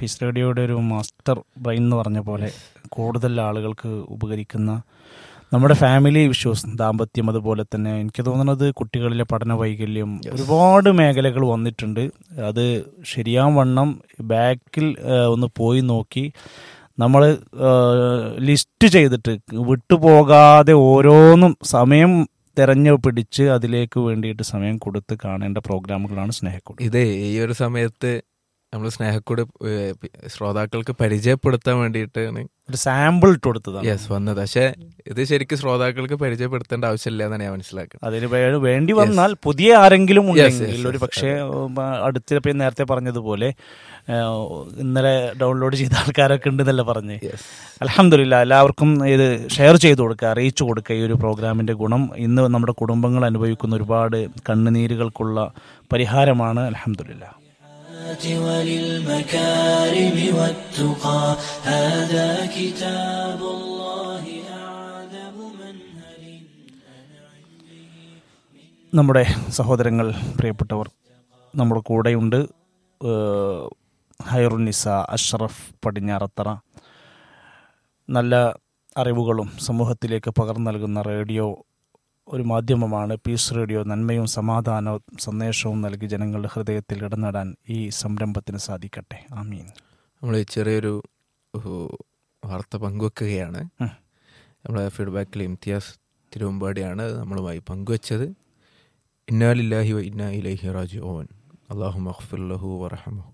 Piece റേഡിയോയുടെ ഒരു master brain എന്ന് പറഞ്ഞ പോലെ കൂടുതൽ ആളുകൾക്ക് ഉപകരിക്കുന്ന നമ്മുടെ ഫാമിലി ഇഷ്യൂസ് ദാമ്പത്യം അതുപോലെ തന്നെ എനിക്ക് തോന്നുന്നത് കുട്ടികളിലെ പഠന വൈകല്യം ഒരുപാട് മേഖലകൾ വന്നിട്ടുണ്ട് അത് ശരിയാം വണ്ണം ബാക്കിൽ ഒന്ന് പോയി നോക്കി നമ്മൾ ലിസ്റ്റ് ചെയ്തിട്ട് വിട്ടുപോകാതെ ഓരോന്നും സമയം തെരഞ്ഞു പിടിച്ച് അതിലേക്ക് വേണ്ടിയിട്ട് സമയം കൊടുത്ത് കാണേണ്ട പ്രോഗ്രാമുകളാണ് സ്നേഹക്കൂട് ഇതേ ഈ ഒരു സമയത്ത് നമ്മൾ സ്നേഹക്കൂട് ഏഹ്, ശ്രോതാക്കൾക്ക് പരിചയപ്പെടുത്താൻ വേണ്ടിയിട്ടാണ് ഒരു സാമ്പിൾ ഇട്ട് കൊടുത്തതാണ് യെസ് വന്നത് പക്ഷെ ഇത് ശരിക്കും ശ്രോതാക്കൾക്ക് പരിചയപ്പെടുത്തേണ്ട ആവശ്യമില്ല എന്നാണ് ഞാൻ മനസ്സിലാക്കുന്നത് അതിന് വേ- വേണ്ടി വന്നാൽ പുതിയ ആരെങ്കിലും ഉണ്ടെങ്കിൽ yes, ഒരു yes. പക്ഷേ അടുത്ത ഇപ്പം നേരത്തെ പറഞ്ഞതുപോലെ ആ, ഇന്നലെ ഡൗൺലോഡ് ചെയ്ത ആൾക്കാരൊക്കെ ഉണ്ടെന്നല്ല പറഞ്ഞ് യെസ് അലഹമില്ല എല്ലാവർക്കും ഇത് ഷെയർ ചെയ്ത് കൊടുക്കുക അറിയിച്ചു കൊടുക്കുക ഈ ഒരു പ്രോഗ്രാമിന്റെ ഗുണം ഇന്ന് നമ്മുടെ കുടുംബങ്ങൾ അനുഭവിക്കുന്ന ഒരുപാട് കണ്ണുനീരുകൾക്കുള്ള പരിഹാരമാണ് അലഹമില്ല وللمكارم والتقى هذا كتاب الله أعذب منهل നമ്മുടെ സഹോദരങ്ങൾ പ്രിയപ്പെട്ടവർ നമ്മുടെ കൂടെയുണ്ട് ഏഹ് ഹൈറുന്നിസ അഷ്റഫ് പടിഞ്ഞാറത്തറ നല്ല അറിവുകളും സമൂഹത്തിലേക്ക് പകർന്നു നൽകുന്ന റേഡിയോ ഒരു മാധ്യമമാണ് പീസ് റേഡിയോ നന്മയും സമാധാനവും സന്ദേശവും നൽകി ജനങ്ങളുടെ ഹൃദയത്തിൽ ഇടം നേടാൻ ഈ സംരംഭത്തിന് സാധിക്കട്ടെ ആമീൻ നമ്മൾ ചെറിയൊരു ഉഹ്, വാർത്ത പങ്കുവെക്കുകയാണ് ഉം. നമ്മളെ ഫീഡ്ബാക്കിൽ ഇംതിയാസ് തിരുവമ്പാടിയാണ് അത് നമ്മളുമായി പങ്കുവച്ചത് ഇന്നാലില്ലാഹി വ ഇന്നാ ഇലൈഹി റാജിഊൻ അള്ളാഹു മഖ്ഫിർലഹു വറഹമഹു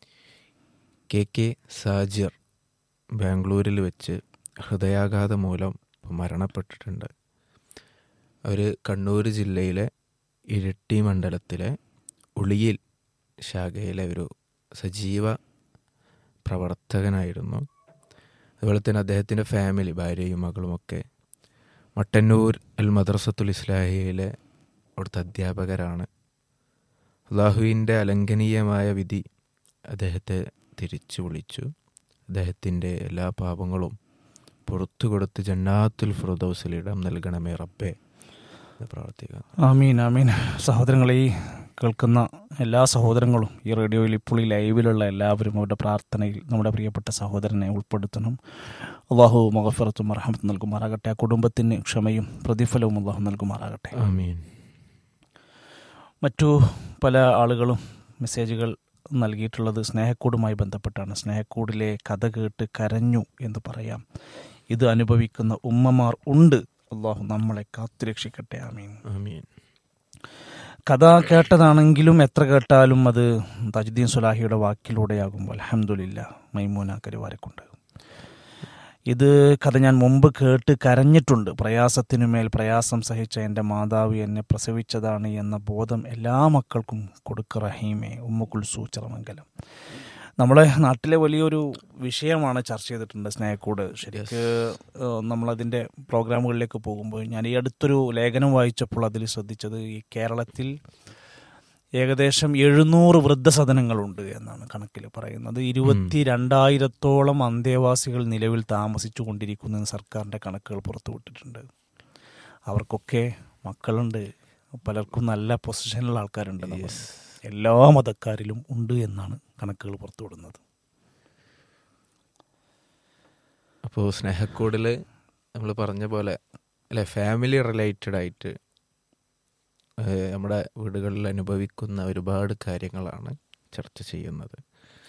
കെ കെ സാജിർ ബാംഗ്ലൂരിൽ വെച്ച് ഹൃദയാഘാതം മൂലം മരണപ്പെട്ടിട്ടുണ്ട് അവർ കണ്ണൂർ ജില്ലയിലെ ഇരിട്ടി മണ്ഡലത്തിലെ ഉളിയിൽ ശാഖയിലെ ഒരു സജീവ പ്രവർത്തകനായിരുന്നു അതുപോലെ തന്നെ അദ്ദേഹത്തിൻ്റെ ഫാമിലി ഭാര്യയും മകളുമൊക്കെ മട്ടന്നൂർ അൽ മദ്രസത്തുൽ ഇസ്ലാഹിയയിലെ അവിടുത്തെ അധ്യാപകരാണ് അള്ളാഹുവിൻ്റെ അലംഘനീയമായ വിധി അദ്ദേഹത്തെ തിരിച്ചു വിളിച്ചു അദ്ദേഹത്തിൻ്റെ എല്ലാ പാപങ്ങളും പുറത്തു കൊടുത്ത് ജന്നാത്തുൽ ഫുറദൌസിൽ ഇടം നൽകണമേ റബ്ബേ എന്ന് പ്രാർത്ഥിക്കുക ആമീൻ ആമീൻ സഹോദരങ്ങളെ ഈ കേൾക്കുന്ന എല്ലാ സഹോദരങ്ങളും ഈ റേഡിയോയിൽ ഇപ്പോൾ ഈ ലൈവിലുള്ള എല്ലാവരും അവരുടെ പ്രാർത്ഥനയിൽ നമ്മുടെ പ്രിയപ്പെട്ട സഹോദരനെ ഉൾപ്പെടുത്തണം അള്ളാഹു മഹഫറത്തും അർഹമത്ത് നൽകുമാറാകട്ടെ ആ കുടുംബത്തിന് ക്ഷമയും പ്രതിഫലവും അള്ളാഹു നൽകുമാറാകട്ടെ ആമീൻ മറ്റു പല ആളുകളും മെസ്സേജുകൾ നൽകിയിട്ടുള്ളത് സ്നേഹക്കൂടുമായി ബന്ധപ്പെട്ടാണ് സ്നേഹക്കൂടിലെ കഥ കേട്ട് കരഞ്ഞു എന്ന് പറയാം ഇത് അനുഭവിക്കുന്ന ഉമ്മമാർ ഉണ്ട് അള്ളാഹു നമ്മളെ കാത്തുരക്ഷിക്കട്ടെ ആമീൻ ആമീൻ കഥ കേട്ടതാണെങ്കിലും എത്ര കേട്ടാലും അത് തജുദ്ദീൻ സുലാഹിയുടെ വാക്കിലൂടെയാകുമ്പോൾ അലഹമുല്ല മൈമൂന കരുവാരക്കുണ്ട് ഇത് കഥ ഞാൻ മുമ്പ് കേട്ട് കരഞ്ഞിട്ടുണ്ട് പ്രയാസത്തിനുമേൽ പ്രയാസം സഹിച്ച എൻ്റെ മാതാവ് എന്നെ പ്രസവിച്ചതാണ് എന്ന ബോധം എല്ലാ മക്കൾക്കും കൊടുക്ക റഹീമെ ഉമ്മ കുൽസു ചിറമംഗലം നമ്മളെ നാട്ടിലെ വലിയൊരു വിഷയമാണ് ചർച്ച ചെയ്തിട്ടുണ്ട് സ്നേഹക്കൂട് ശരിക്ക് ഏഹ്, നമ്മളതിൻ്റെ പ്രോഗ്രാമുകളിലേക്ക് പോകുമ്പോൾ ഞാൻ ഈ അടുത്തൊരു ലേഖനം വായിച്ചപ്പോൾ അതിൽ ശ്രദ്ധിച്ചത് ഈ കേരളത്തിൽ ഏകദേശം എഴുന്നൂറ് വൃദ്ധസദനങ്ങളുണ്ട് എന്നാണ് കണക്കിൽ പറയുന്നത് ഇരുപത്തി രണ്ടായിരത്തോളം അന്തേവാസികൾ നിലവിൽ താമസിച്ചു കൊണ്ടിരിക്കുന്ന സർക്കാരിൻ്റെ കണക്കുകൾ പുറത്തുവിട്ടിട്ടുണ്ട് അവർക്കൊക്കെ മക്കളുണ്ട് പലർക്കും നല്ല പൊസിഷനിലുള്ള ആൾക്കാരുണ്ട് നമ്മൾ. എല്ലാ മതക്കാരിലും ഉണ്ട് എന്നാണ് കണക്കുകൾ പുറത്തുവിടുന്നത് അപ്പോൾ സ്നേഹക്കൂടിൽ നമ്മൾ പറഞ്ഞ പോലെ അല്ലെ ഫാമിലി റിലേറ്റഡ് ആയിട്ട് ഏഹ്, നമ്മുടെ വീടുകളിൽ അനുഭവിക്കുന്ന ഒരുപാട് കാര്യങ്ങളാണ് ചർച്ച ചെയ്യുന്നത്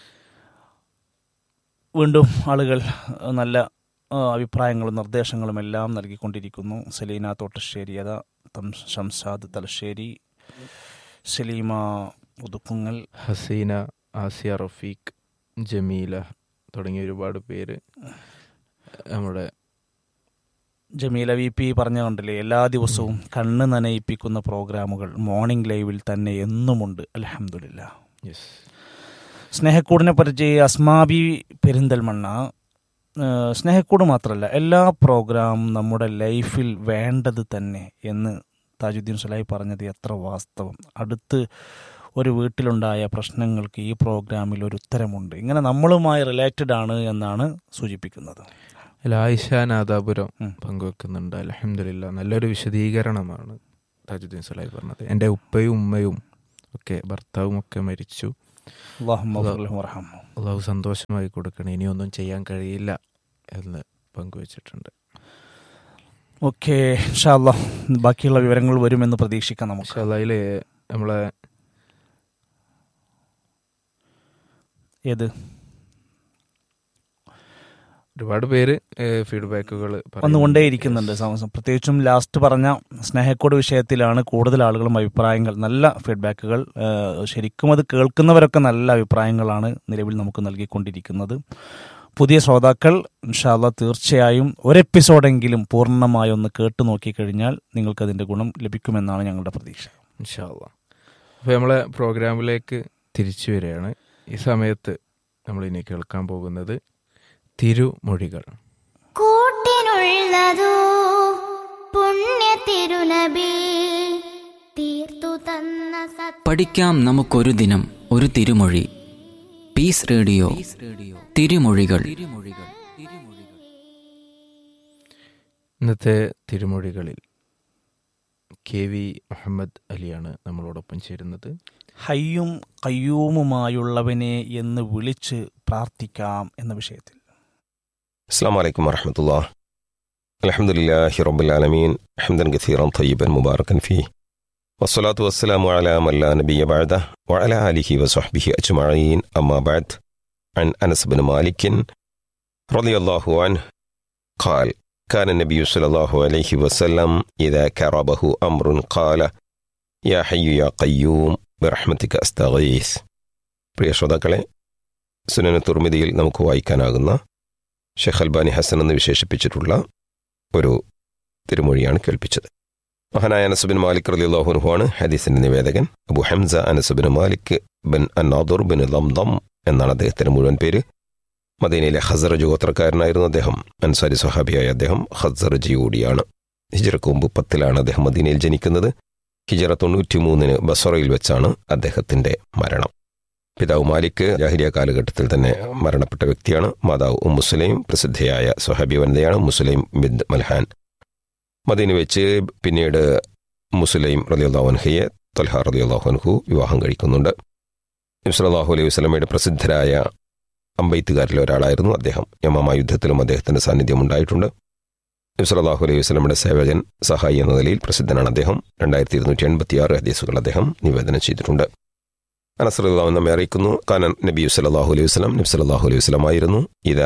വീണ്ടും ആളുകൾ അഹ്, നല്ല അഹ്, അഭിപ്രായങ്ങളും നിർദ്ദേശങ്ങളും എല്ലാം നൽകിക്കൊണ്ടിരിക്കുന്നു സലീന തോട്ടശ്ശേരി അത തം ഷംസാദ് തലശ്ശേരി സലീമ ഉതുക്കുങ്ങൽ ഹസീന ആസിയ റഫീഖ് ജമീല തുടങ്ങിയ ഒരുപാട് പേര് നമ്മുടെ ജമീല വി പി പറഞ്ഞ കണ്ടില്ലേ എല്ലാ ദിവസവും കണ്ണ് നനയിപ്പിക്കുന്ന പ്രോഗ്രാമുകൾ മോർണിംഗ് ലൈവിൽ തന്നെ എന്നുമുണ്ട് അലഹമില്ല യെസ് സ്നേഹക്കൂടിനെ പരിചയ അസ്മാബി പെരിന്തൽമണ്ണ ഏഹ് സ്നേഹക്കൂട് മാത്രമല്ല എല്ലാ പ്രോഗ്രാം നമ്മുടെ ലൈഫിൽ വേണ്ടത് തന്നെ എന്ന് താജുദ്ദീൻ സുലായി പറഞ്ഞത് എത്ര വാസ്തവം അടുത്ത് ഒരു വീട്ടിലുണ്ടായ പ്രശ്നങ്ങൾക്ക് ഈ പ്രോഗ്രാമിൽ ഒരു ഉത്തരമുണ്ട് ഇങ്ങനെ നമ്മളുമായി റിലേറ്റഡ് ആണ് എന്നാണ് സൂചിപ്പിക്കുന്നത് അതിൽ ആയിഷ നാദാപുരം ഉം. പങ്കുവെക്കുന്നുണ്ട് അലഹമില്ല നല്ലൊരു വിശദീകരണമാണ് താജുദ്ദീൻ സലായി പറഞ്ഞത് എൻ്റെ ഉപ്പയും ഉമ്മയും ഒക്കെ ഭർത്താവും ഒക്കെ മരിച്ചു അള്ളാഹു വറഹം അള്ളാഹു സന്തോഷമായി കൊടുക്കണം ഇനിയൊന്നും ചെയ്യാൻ കഴിയില്ല എന്ന് പങ്കുവച്ചിട്ടുണ്ട് ഓക്കെ ഇൻഷാല്ലാ ബാക്കിയുള്ള വിവരങ്ങൾ വരുമെന്ന് പ്രതീക്ഷിക്കാം നമുക്ക് പക്ഷെ അതിൽ നമ്മളെ ഏത് ഒരുപാട് പേര് ഫീഡ്ബാക്കുകൾ വന്നുകൊണ്ടേയിരിക്കുന്നുണ്ട് സമ- പ്രത്യേകിച്ചും ലാസ്റ്റ് പറഞ്ഞ സ്നേഹക്കോട് വിഷയത്തിലാണ് കൂടുതൽ ആളുകളും അഭിപ്രായങ്ങൾ നല്ല ഫീഡ്ബാക്കുകൾ ഏഹ്, ശരിക്കും അത് കേൾക്കുന്നവരൊക്കെ നല്ല അഭിപ്രായങ്ങളാണ് നിലവിൽ നമുക്ക് നൽകിക്കൊണ്ടിരിക്കുന്നത് പുതിയ ശ്രോതാക്കൾ ഇൻഷാല്ല തീർച്ചയായും ഒരു എപ്പിസോഡെങ്കിലും പൂർണ്ണമായി ഒന്ന് കേട്ടു നോക്കിക്കഴിഞ്ഞാൽ നിങ്ങൾക്കതിൻ്റെ ഗുണം ലഭിക്കുമെന്നാണ് ഞങ്ങളുടെ പ്രതീക്ഷ ഇൻഷാല്ല അപ്പോൾ നമ്മളെ പ്രോഗ്രാമിലേക്ക് തിരിച്ചു വരികയാണ് ഈ സമയത്ത് നമ്മൾ ഇനി കേൾക്കാൻ പോകുന്നത് തിരുമൊഴികൾ കൂട്ടിനുള്ളതോ പുണ്യ തിരുനബി തീർത്തു തന്ന സത് പഠിക്കാം നമുക്കൊരു ദിനം ഒരു തിരുമൊഴി പീസ് റേഡിയോ തിരുമൊഴികൾ ഇന്നത്തെ തിരുമൊഴികളിൽ കെ വി മുഹമ്മദ് അലിയാണ് നമ്മളോടൊപ്പം ചേരുന്നത് ഹയ്യും കയ്യൂമുമായുള്ളവനെ എന്ന് വിളിച്ച് പ്രാർത്ഥിക്കാം എന്ന വിഷയത്തിൽ السلام عليكم ورحمة الله الحمد لله رب العالمين حمدا كثيرا طيبا مباركا فيه والصلاة والسلام على من لا نبي بعده وعلى آله وصحبه أجمعين أما بعد عن أنس بن مالك رضي الله عنه قال كان النبي صلى الله عليه وسلم إذا كربه أمر قال يا حي يا قيوم برحمتك أستغيث പ്രിയ ശ്രോതാക്കളെ സുനന തുർമിതിയിൽ നമുക്ക് വായിക്കാനാകുന്ന ഷെഖ് അൽബാനി ഹസൻ എന്ന് വിശേഷിപ്പിച്ചിട്ടുള്ള ഒരു തിരുമൊഴിയാണ് കേൾപ്പിച്ചത് മഹാനായ അനസുബിൻ മാലിക് റലിയുള്ളാഹുനുഹു ആണ് ഹദീസിന്റെ നിവേദകൻ അബു ഹംസ അനസുബിൻ മാലിക് ബിൻ അന്നാദുർ ബിൻ ലംദം എന്നാണ് അദ്ദേഹത്തിന്റെ മുഴുവൻ പേര് മദീനയിലെ ഹസറജ് ഗോത്രക്കാരനായിരുന്നു അദ്ദേഹം അൻസാരി സ്വഹാബിയായ അദ്ദേഹം ഹസറജ് കൂടിയാണ് ഹിജറക്ക് മുമ്പ് പത്തിലാണ് അദ്ദേഹം മദീനയിൽ ജനിക്കുന്നത് ഹിജറ തൊണ്ണൂറ്റിമൂന്നിന് ബസറയിൽ വെച്ചാണ് അദ്ദേഹത്തിന്റെ മരണം പിതാവ് മാലിക് ജാഹിരിയ കാലഘട്ടത്തിൽ തന്നെ മരണപ്പെട്ട വ്യക്തിയാണ് മാതാവ് ഉമ്മുസ്ലൈം പ്രസിദ്ധയായ സ്വഹാബി വനിതയാണ് മുസ്ലിം ബിന്ദ് മൽഹാൻ മദീന വെച്ച് പിന്നീട് മുസ്ലിം റലിയുല്ലാഹുൻഹയെ തൊൽഹ റലിയുല്ലാഹുൻഹു വിവാഹം കഴിക്കുന്നുണ്ട് ഇംസലാഹു അലൈഹി വസ്ലമയുടെ പ്രസിദ്ധരായ അമ്പെയ്ത്തുകാരിലെ ഒരാളായിരുന്നു അദ്ദേഹം യമമ യുദ്ധത്തിലും അദ്ദേഹത്തിന്റെ സാന്നിധ്യം ഉണ്ടായിട്ടുണ്ട് ഇംസലാഹു അലൈഹി വസ്ലമയുടെ സേവകൻ സഹായി എന്ന നിലയിൽ പ്രസിദ്ധനാണ് അദ്ദേഹം രണ്ടായിരത്തി ഇരുന്നൂറ്റി എൺപത്തിയാറ് ഹദീസുകൾ അദ്ദേഹം നിവേദനം ചെയ്തിട്ടുണ്ട് അനസറുല്ലാഹു നമ്മെ അറിയിക്കുന്നു കാനൻ നബി സല്ലാഹു അലൈഹി വസ്ലം നബി സല്ലാഹു അലൈഹി വസ്ലം ആയിരുന്നു ഇത്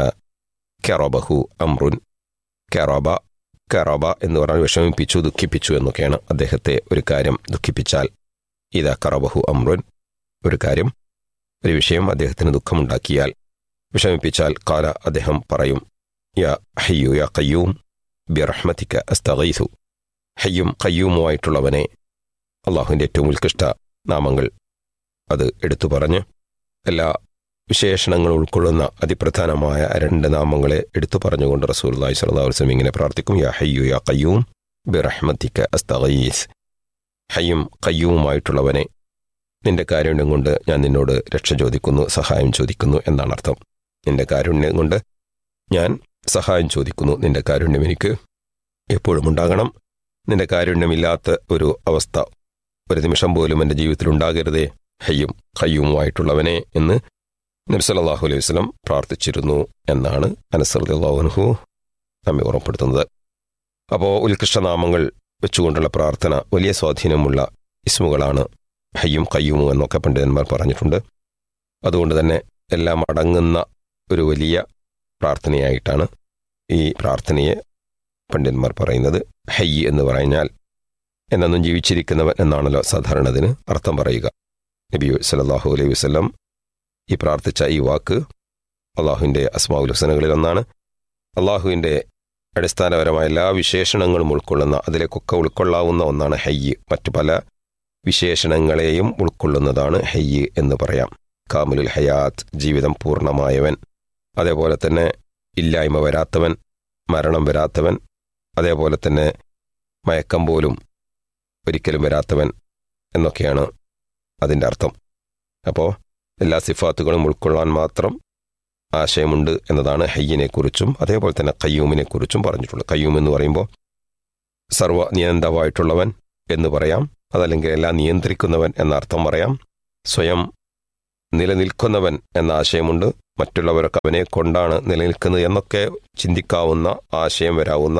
കെറോബഹു അമ്രുൻ കെറോബ കെറോബ എന്ന് പറഞ്ഞാൽ വിഷമിപ്പിച്ചു ദുഃഖിപ്പിച്ചു എന്നൊക്കെയാണ് അദ്ദേഹത്തെ ഒരു കാര്യം ദുഃഖിപ്പിച്ചാൽ ഇത് കറബഹു അമ്രുൻ ഒരു കാര്യം ഒരു വിഷയം അദ്ദേഹത്തിന് ദുഃഖമുണ്ടാക്കിയാൽ വിഷമിപ്പിച്ചാൽ കാല അദ്ദേഹം പറയും യാ ഹയ്യു യാ കയ്യൂം ബിറഹ്മത്തിക്ക അസ്തഗീസു ഹയ്യും കയ്യൂമുമായിട്ടുള്ളവനെ അള്ളാഹുവിൻ്റെ ഏറ്റവും ഉത്കൃഷ്ട നാമങ്ങൾ അത് എടുത്തു പറഞ്ഞ് എല്ലാ വിശേഷണങ്ങൾ ഉൾക്കൊള്ളുന്ന അതിപ്രധാനമായ രണ്ട് നാമങ്ങളെ എടുത്തു പറഞ്ഞുകൊണ്ട് റസൂലുള്ളാഹി സ്വല്ലല്ലാഹു അലൈഹി വസല്ലം ഇങ്ങനെ പ്രാർത്ഥിക്കും യാ ഹയ്യു യാ ഖയ്യൂം ബിറഹ്മത്തിക അസ്തഗീസ് ഹയ്യും ഖയ്യൂമായിട്ടുള്ളവനെ നിന്റെ കാരുണ്യം കൊണ്ട് ഞാൻ നിന്നോട് രക്ഷ ചോദിക്കുന്നു സഹായം ചോദിക്കുന്നു എന്നാണ് അർത്ഥം നിന്റെ കാരുണ്യം കൊണ്ട് ഞാൻ സഹായം ചോദിക്കുന്നു നിന്റെ കാരുണ്യം എനിക്ക് എപ്പോഴും ഉണ്ടാകണം നിന്റെ കാരുണ്യമില്ലാത്ത ഒരു അവസ്ഥ ഒരു നിമിഷം പോലും എൻ്റെ ജീവിതത്തിൽ ഉണ്ടാകരുതേ ഹയ്യും ഖയ്യുമുമായിട്ടുള്ളവനെ എന്ന് നബി സല്ലല്ലാഹു അലൈഹി വസല്ലം പ്രാർത്ഥിച്ചിരുന്നു എന്നാണ് അനസറുദ്ദാഹുൻഹു നമ്മെ ഓർമ്മപ്പെടുത്തുന്നത് അപ്പോൾ ഉത്കൃഷ്ടനാമങ്ങൾ വെച്ചുകൊണ്ടുള്ള പ്രാർത്ഥന വലിയ സ്വാധീനമുള്ള ഇസ്മുകളാണ് ഹയ്യും കയ്യുമു എന്നൊക്കെ പണ്ഡിതന്മാർ പറഞ്ഞിട്ടുണ്ട് അതുകൊണ്ട് തന്നെ എല്ലാം അടങ്ങുന്ന ഒരു വലിയ പ്രാർത്ഥനയായിട്ടാണ് ഈ പ്രാർത്ഥനയെ പണ്ഡിതന്മാർ പറയുന്നത് ഹയ്യ് എന്ന് പറഞ്ഞാൽ എന്നെന്നും ജീവിച്ചിരിക്കുന്നവൻ എന്നാണല്ലോ സാധാരണ അതിന് അർത്ഥം പറയുക നബി സല്ലല്ലാഹു അലൈഹി വസല്ലം ഈ പ്രാർത്ഥിച്ച ഈ വാക്ക് അള്ളാഹുവിൻ്റെ അസ്മാവുൽ ഹുസനകളിൽ ഒന്നാണ് അള്ളാഹുവിൻ്റെ അടിസ്ഥാനപരമായ എല്ലാ വിശേഷണങ്ങളും ഉൾക്കൊള്ളുന്ന അതിലേക്കൊക്കെ ഉൾക്കൊള്ളാവുന്ന ഒന്നാണ് ഹയ്യ് മറ്റു പല വിശേഷണങ്ങളെയും ഉൾക്കൊള്ളുന്നതാണ് ഹയ്യ് എന്ന് പറയാം കാമുലുൽ ഹയാത്ത് ജീവിതം പൂർണ്ണമായവൻ അതേപോലെ തന്നെ ഇല്ലായ്മ വരാത്തവൻ മരണം വരാത്തവൻ അതേപോലെ തന്നെ മയക്കം പോലും ഒരിക്കലും വരാത്തവൻ എന്നൊക്കെയാണ് അതിൻ്റെ അർത്ഥം അപ്പോൾ എല്ലാ സിഫാത്തുകളും ഉൾക്കൊള്ളാൻ മാത്രം ആശയമുണ്ട് എന്നതാണ് ഹയ്യിനെക്കുറിച്ചും അതേപോലെ തന്നെ കയ്യൂമിനെക്കുറിച്ചും പറഞ്ഞിട്ടുള്ളത് കയ്യൂം എന്ന് പറയുമ്പോൾ സർവ നിയന്താവായിട്ടുള്ളവൻ എന്ന് പറയാം അതല്ലെങ്കിൽ എല്ലാം നിയന്ത്രിക്കുന്നവൻ എന്ന അർത്ഥം പറയാം സ്വയം നിലനിൽക്കുന്നവൻ എന്ന ആശയമുണ്ട് മറ്റുള്ളവരൊക്കെ അവനെ കൊണ്ടാണ് നിലനിൽക്കുന്നത് എന്നൊക്കെ ചിന്തിക്കാവുന്ന ആശയം വരാവുന്ന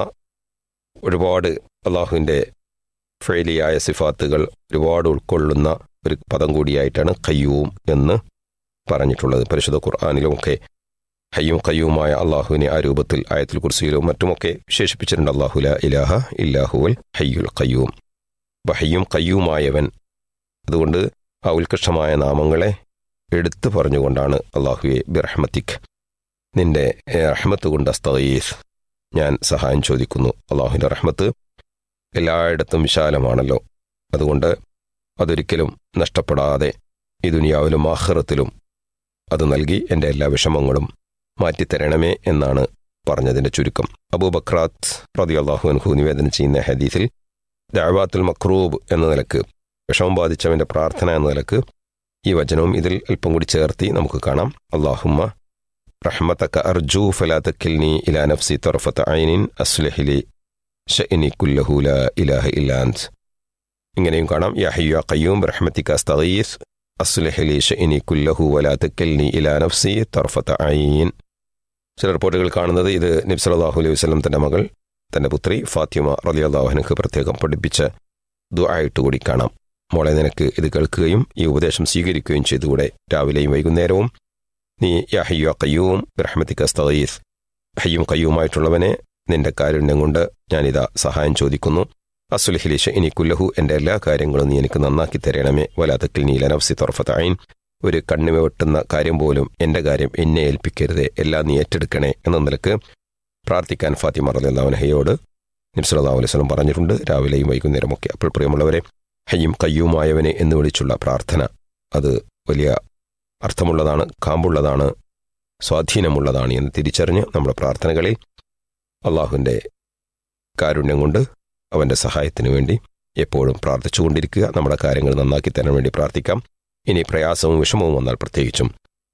ഒരുപാട് അള്ളാഹുവിൻ്റെ ഫെയിലിയായ സിഫാത്തുകൾ ഒരുപാട് ഉൾക്കൊള്ളുന്ന ഒരു പദം കൂടിയായിട്ടാണ് ഖയ്യൂം എന്ന് പറഞ്ഞിട്ടുള്ളത് പരിശുദ്ധ ഖുർആാനിലുമൊക്കെ ഹയ്യും ഖയ്യൂമായ അള്ളാഹുവിനെ ആ രൂപത്തിൽ ആയത്തിൽ കുർസിയിലും മറ്റുമൊക്കെ വിശേഷിപ്പിച്ചിട്ടുണ്ട് അള്ളാഹു ല ഇലാഹ ഇല്ലാഹുവൽ ഹയ്യുൽ ഖയ്യൂം അപ്പം ഹയ്യും ഖയ്യൂമായവൻ അതുകൊണ്ട് ആ ഉത്കൃഷ്ടമായ നാമങ്ങളെ എടുത്തു പറഞ്ഞുകൊണ്ടാണ് അള്ളാഹുവെ ബിറഹ്മത്തിക് നിന്റെ ഏ, റഹ്മത്ത് കൊണ്ട് അസ്തീസ് ഞാൻ സഹായം ചോദിക്കുന്നു അള്ളാഹുവിൻ്റെ റഹ്മത്ത് എല്ലായിടത്തും വിശാലമാണല്ലോ അതുകൊണ്ട് അതൊരിക്കലും നഷ്ടപ്പെടാതെ ഈ ദുനിയാവിലും ആഹ്റത്തിലും അത് നൽകി എൻ്റെ എല്ലാ വിഷമങ്ങളും മാറ്റിത്തരണമേ എന്നാണ് പറഞ്ഞതിൻ്റെ ചുരുക്കം അബൂബക്രാത്ത് റതി അള്ളാഹു അൻഹു നിവേദനം ചെയ്യുന്ന ഹദീസിൽ ദഅവാത്തുൽ മക്രൂബ് എന്ന നിലക്ക് വിഷമം ബാധിച്ചവൻ്റെ പ്രാർത്ഥന എന്ന നിലക്ക് ഈ വചനവും ഇതിൽ അല്പം കൂടി ചേർത്തി നമുക്ക് കാണാം അള്ളാഹുമ്മ റഹ്മത്തക്ക അർജു ഫലാത്തക്കിൽനി ഇലാ നഫ്സി തൊറഫത്ത് ഐനിൻ അസ്ലഹിലി ഷഇനി കുല്ലഹു ലാ ഇലാഹ ഇല്ലാന്ത് ഇങ്ങനെയും കാണാം യാ ഹയ്യു യാ ഖയ്യൂം റഹ്മത്തിക അസ്തഗീസ് അസ്ലഹിലി ഷഇനി കുല്ലഹു വലാ തക്കൽനി ഇലാ നഫ്സി തൊറഫത്ത് ഐൻ ചില റിപ്പോർട്ടുകൾ കാണുന്നത് ഇത് നബി സല്ലല്ലാഹു അലൈഹി വസല്ലം തന്റെ മകൾ തന്റെ പുത്രി ഫാത്തിമ റളിയല്ലാഹു അൻഹു പ്രത്യേകം പഠിപ്പിച്ച ദുആയിട്ട് കൂടി കാണാം മോളെ നിനക്ക് ഇത് കേൾക്കുകയും ഈ ഉപദേശം സ്വീകരിക്കുകയും ചെയ്തുകൂടെ രാവിലെയും വൈകുന്നേരവും നീ യാ ഹയ്യു യാ ഖയ്യൂം റഹ്മത്തിക അസ്തഗീസ് ഹയ്യും ഖയ്യൂമായിട്ടുള്ളവനെ നിന്റെ കാരുണ്യം കൊണ്ട് ഞാനിതാ സഹായം ചോദിക്കുന്നു അസുലഹിലിഷ ഇനി കുല്ലഹു എൻ്റെ എല്ലാ കാര്യങ്ങളും നീ എനിക്ക് നന്നാക്കി തരണമേ വലാത്തക്കിൽ നീ ലനഫ്സി തൊറഫത്ത് ഐൻ ഒരു കണ്ണിമ വെട്ടുന്ന കാര്യം പോലും എൻ്റെ കാര്യം എന്നെ ഏൽപ്പിക്കരുതേ എല്ലാം നീ ഏറ്റെടുക്കണേ എന്ന നിലക്ക് പ്രാർത്ഥിക്കാൻ ഫാത്തിമ റലിയല്ലാവനഹയോട് നിബ്സലാ അലൈഹി സ്വലം പറഞ്ഞിട്ടുണ്ട് രാവിലെയും വൈകുന്നേരമൊക്കെ അപ്പോൾ പ്രിയമുള്ളവരെ ഹയ്യും കയ്യുമായവനെ എന്ന് വിളിച്ചുള്ള പ്രാർത്ഥന അത് വലിയ അർത്ഥമുള്ളതാണ് കാമ്പുള്ളതാണ് സ്വാധീനമുള്ളതാണ് എന്ന് തിരിച്ചറിഞ്ഞ് നമ്മുടെ പ്രാർത്ഥനകളിൽ അള്ളാഹുവിൻ്റെ കാരുണ്യം കൊണ്ട് അവൻ്റെ സഹായത്തിനു വേണ്ടി എപ്പോഴും പ്രാർത്ഥിച്ചുകൊണ്ടിരിക്കുക നമ്മുടെ കാര്യങ്ങൾ നന്നാക്കി തരാൻ വേണ്ടി പ്രാർത്ഥിക്കാം ഇനി പ്രയാസവും വിഷമവും വന്നാൽ പ്രത്യേകിച്ചും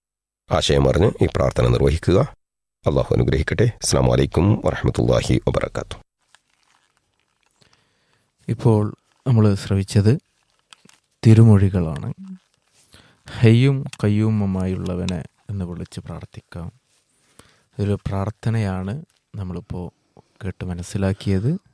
ആശയം അറിഞ്ഞ് ഈ പ്രാർത്ഥന നിർവഹിക്കുക അള്ളാഹു അനുഗ്രഹിക്കട്ടെ അസ്സാം വലൈക്കും വറഹമത്തല്ലാഹി വബർക്കാത്തു ഇപ്പോൾ നമ്മൾ ശ്രവിച്ചത് തിരുമൊഴികളാണ് ഹയ്യും കയ്യൂമുമായുള്ളവനെ എന്ന് വിളിച്ച് പ്രാർത്ഥിക്കാം ഒരു പ്രാർത്ഥനയാണ് നമ്മളിപ്പോൾ കേട്ട് മനസ്സിലാക്കിയത്